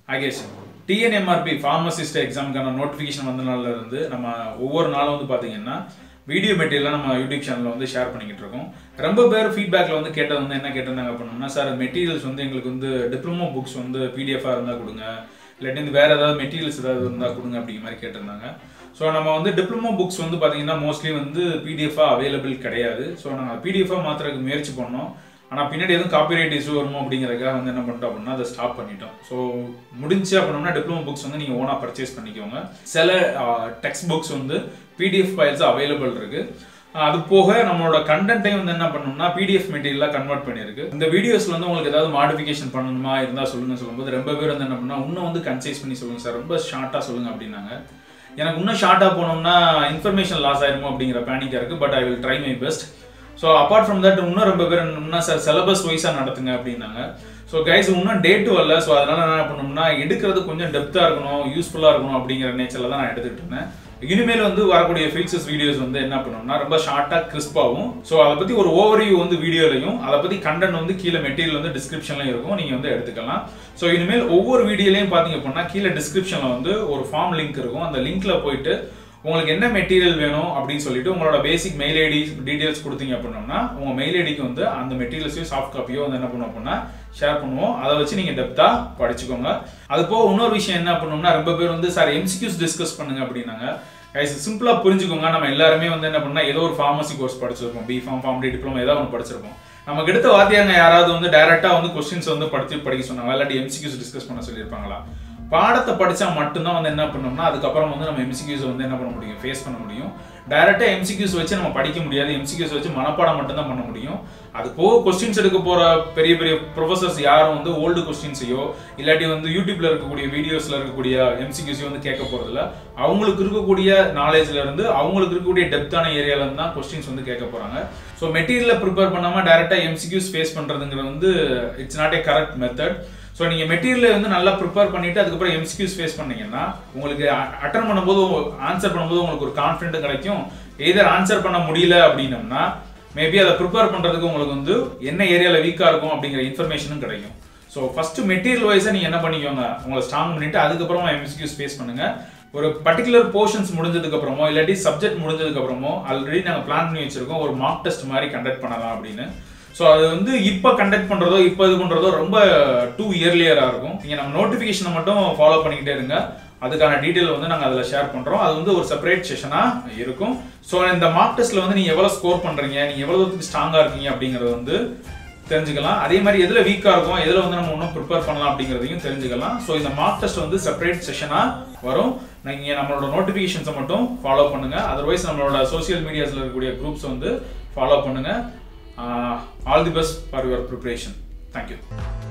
ஆகேஷ் TNMRB pharmacist எக்ஸாமுக்கான notification வந்த நாள்ல இருந்து நம்ம ஒவ்வொரு நாளும் வந்து பார்த்தீங்கன்னா வீடியோ மெட்டீரியலாக நம்ம யூடியூப் சேனலில் வந்து ஷேர் பண்ணிக்கிட்டு இருக்கோம் ரொம்ப பேர் ஃபீட்பேக்கில் வந்து கேட்டது வந்து என்ன கேட்டிருந்தாங்க அப்படின்னா சார் மெட்டீரியல்ஸ் வந்து எங்களுக்கு வந்து டிப்ளமோ புக்ஸ் வந்து பிடிஎஃபாக இருந்தால் கொடுங்க இல்லாட்டி வந்து வேறு ஏதாவது மெட்டீரியல்ஸ் ஏதாவது இருந்தால் கொடுங்க அப்படிங்கிற மாதிரி கேட்டிருந்தாங்க ஸோ நம்ம வந்து டிப்ளமோ புக்ஸ் வந்து பார்த்தீங்கன்னா மோஸ்ட்லி வந்து பிடிஎஃபாக அவைலபிள் கிடையாது ஸோ நாங்கள் பிடிஎஃபாக மாற்றுறதுக்கு முயற்சி பண்ணோம் ஆனால் பின்னாடி எதுவும் காப்பிரைட் இஷ்யூ வருமோ அப்படிங்கிறதுக்காக வந்து என்ன பண்ணிட்டோம் அப்படின்னா அதை ஸ்டாப் பண்ணிட்டோம் ஸோ முடிஞ்சு அப்படின்னா டிப்ளமோ புக்ஸ் வந்து நீங்கள் ஓனாக பர்ச்சேஸ் பண்ணிக்கோங்க சில டெக்ஸ்ட் புக்ஸ் வந்து பிடிஎஃப் ஃபைல்ஸ் அவைலபிள் இருக்கு அது போக நம்மளோட கண்டென்ட்டையும் வந்து என்ன பண்ணணும்னா பிடிஎஃப் மெட்டீரியலாக கன்வெர்ட் பண்ணியிருக்கு இந்த வீடியோஸ்ல வந்து உங்களுக்கு ஏதாவது மாடிஃபிகேஷன் பண்ணணுமா இருந்தால் சொல்லுங்க சொல்லும்போது ரொம்ப பேர் வந்து என்ன பண்ணா இன்னும் வந்து கன்சைஸ் பண்ணி சொல்லுங்க சார் ரொம்ப ஷார்ட்டாக சொல்லுங்க அப்படின்னாங்க எனக்கு இன்னும் ஷார்ட்டாக போனோம்னா இன்ஃபர்மேஷன் லாஸ் ஆயிருமோ அப்படிங்கிற பேனிக்காக இருக்குது but I will try my best so apart from that இன்னும் ரொம்ப பேர் என்ன சார் சிலபஸ் வைஸாக நடத்துங்க அப்படின்னாங்க ஸோ கைஸ் இன்னும் டேட்டு வரல ஸோ அதனால நான் என்ன பண்ணணும்னா எடுக்கிறது கொஞ்சம் டெப்த்தாக இருக்கணும் யூஸ்ஃபுல்லாக இருக்கணும் அப்படிங்கிற நேச்சரில் தான் நான் எடுத்துக்கிட்டு இருந்தேன் இனிமேல் வந்து வரக்கூடிய ஃபீச்சர்ஸ் வீடியோஸ் வந்து என்ன பண்ணணும்னா ரொம்ப ஷார்ட்டாக கிறிஸ்பாகவும் ஸோ அதை பற்றி ஒரு ஓவர்வியூ வந்து வீடியோலையும் அதை பற்றி கண்டென்ட் வந்து கீழே மெட்டீரியல் வந்து டிஸ்கிரிப்ஷன்லையும் இருக்கும் நீங்கள் வந்து எடுத்துக்கலாம் ஸோ இனிமேல் ஒவ்வொரு வீடியோலையும் பார்த்தீங்க அப்படின்னா கீழே டிஸ்கிரிப்ஷனில் வந்து ஒரு ஃபார்ம் லிங்க் இருக்கும் அந்த லிங்க்ல போயிட்டு உங்களுக்கு என்ன மெட்டீரியல் வேணும் அப்படின்னு சொல்லிட்டு உங்களோட பேசிக் மெயில் ஐடி டீடைல்ஸ் கொடுத்தீங்க அப்படின்னோம்னா உங்க மெயில் ஐடிக்கு வந்து அந்த மெட்டீரியல்ஸையும் சாஃப்ட் காப்பியோ வந்து என்ன பண்ணுவோம் அப்படின்னா ஷேர் பண்ணுவோம் அதை வச்சு நீங்க டெப்தா படிச்சுக்கோங்க அது போக இன்னொரு விஷயம் என்ன பண்ணோம்னா ரொம்ப பேர் வந்து சார் எம்சிக்யூஸ் டிஸ்கஸ் பண்ணுங்க அப்படின்னாங்க கைஸ் சிம்பிளா புரிஞ்சுக்கோங்க நம்ம எல்லாருமே வந்து என்ன பண்ணா ஏதோ ஒரு ஃபார்மசி கோர்ஸ் படிச்சிருப்போம் பி ஃபார்ம் ஃபார்ம் டிப்ளமோ ஏதாவது ஒன்று படிச்சிருப்போம் நமக்கு எடுத்த வாத்தியாங்க யாராவது வந்து டைரக்டா வந்து கொஸ்டின்ஸ் வந்து படிச்சு படிக்க சொன்னாங்க இல்லாட்டி எம்சிக்யூஸ் டிஸ்கஸ் பண்ண சொல்லியிருப்பாங்களா பாடத்தை படிச்சா மட்டும்தான் வந்து என்ன பண்ணோம்னா அதுக்கப்புறம் வந்து நம்ம எம்சிக்யூஸ் வந்து என்ன பண்ண முடியும் ஃபேஸ் பண்ண முடியும் டைரக்டா எம்சிக்யூஸ் வச்சு நம்ம படிக்க முடியாது எம்சிக்யூஸ் வச்சு மனப்பாடம் மட்டும்தான் பண்ண முடியும் அது போக கொஸ்டின்ஸ் எடுக்க போற பெரிய பெரிய ப்ரொஃபசர்ஸ் யாரும் வந்து ஓல்டு கொஸ்டின்ஸையோ இல்லாட்டி வந்து யூடியூப்ல இருக்கக்கூடிய வீடியோஸ்ல இருக்கக்கூடிய எம்சிக்யூஸையோ வந்து கேட்க போறதில்ல அவங்களுக்கு இருக்கக்கூடிய நாலேஜ்ல இருந்து அவங்களுக்கு இருக்கக்கூடிய டெப்தான ஏரியால இருந்து தான் கொஸ்டின்ஸ் வந்து கேட்க போறாங்க ஸோ மெட்டீரியலை ப்ரிப்பேர் பண்ணாம டைரக்டா எம்சிக்யூஸ் ஃபேஸ் பண்றதுங்கிறது வந்து it's not a correct method so நீங்கள் மெட்டீரியலை வந்து நல்லா ப்ரிப்பேர் பண்ணிட்டு அதுக்கப்புறம் எம்சிக்யூஸ் ஃபேஸ் பண்ணீங்கன்னா உங்களுக்கு அட்டன் பண்ணும்போது ஆன்சர் பண்ணும்போது உங்களுக்கு ஒரு கான்ஃபிடென்ட் கிடைக்கும் எதர் ஆன்சர் பண்ண முடியல அப்படின்னம்னா மேபி அதை ப்ரிப்பேர் பண்ணுறதுக்கு உங்களுக்கு வந்து என்ன ஏரியாவில் வீக்காக இருக்கும் அப்படிங்கிற இன்ஃபர்மேஷனும் கிடைக்கும் ஸோ ஃபர்ஸ்ட் மெட்டீரியல் வைஸாக நீங்கள் என்ன பண்ணிக்கோங்க உங்களை ஸ்ட்ராங் பண்ணிட்டு அதுக்கப்புறமா எம்சிக்யூஸ் ஃபேஸ் பண்ணுங்க ஒரு பர்டிகுலர் போர்ஷன்ஸ் முடிஞ்சதுக்கு அப்புறமோ இல்லாட்டி சப்ஜெக்ட் முடிஞ்சதுக்கு அப்புறமோ ஆல்ரெடி நாங்கள் பிளான் பண்ணி வச்சிருக்கோம் ஒரு மார்க் டெஸ்ட் மாதிரி கண்டக்ட் பண்ணலாம் அப்படின்னு ஸோ அது வந்து இப்போ கண்டக்ட் பண்ணுறதோ இப்போ இது பண்ணுறதோ ரொம்ப டூ இயர்லியராக இருக்கும் நீங்கள் நம்ம நோட்டிஃபிகேஷனை மட்டும் ஃபாலோ பண்ணிக்கிட்டே இருங்க அதுக்கான டீட்டெயில் வந்து நாங்கள் அதில் ஷேர் பண்ணுறோம் அது வந்து ஒரு செப்பரேட் செஷனாக இருக்கும் ஸோ இந்த மார்க் டெஸ்ட்டில் வந்து நீங்கள் எவ்வளோ ஸ்கோர் பண்ணுறீங்க நீங்கள் எவ்வளோ தூரத்துக்கு ஸ்ட்ராங்காக இருக்கீங்க அப்படிங்கிறது வந்து தெரிஞ்சுக்கலாம் அதே மாதிரி எதில் வீக்காக இருக்கும் எதில் வந்து நம்ம இன்னும் ப்ரிப்பேர் பண்ணலாம் அப்படிங்கிறதையும் தெரிஞ்சுக்கலாம் ஸோ இந்த மார்க் டெஸ்ட் வந்து செப்பரேட் செஷனாக வரும் நீங்கள் நம்மளோட நோட்டிஃபிகேஷன்ஸை மட்டும் ஃபாலோ பண்ணுங்கள் அதர்வைஸ் நம்மளோட சோசியல் மீடியாஸில் இருக்கக்கூடிய குரூப்ஸ் வந்து ஃபாலோ பண்ணுங்கள் all the best for your preparation thank you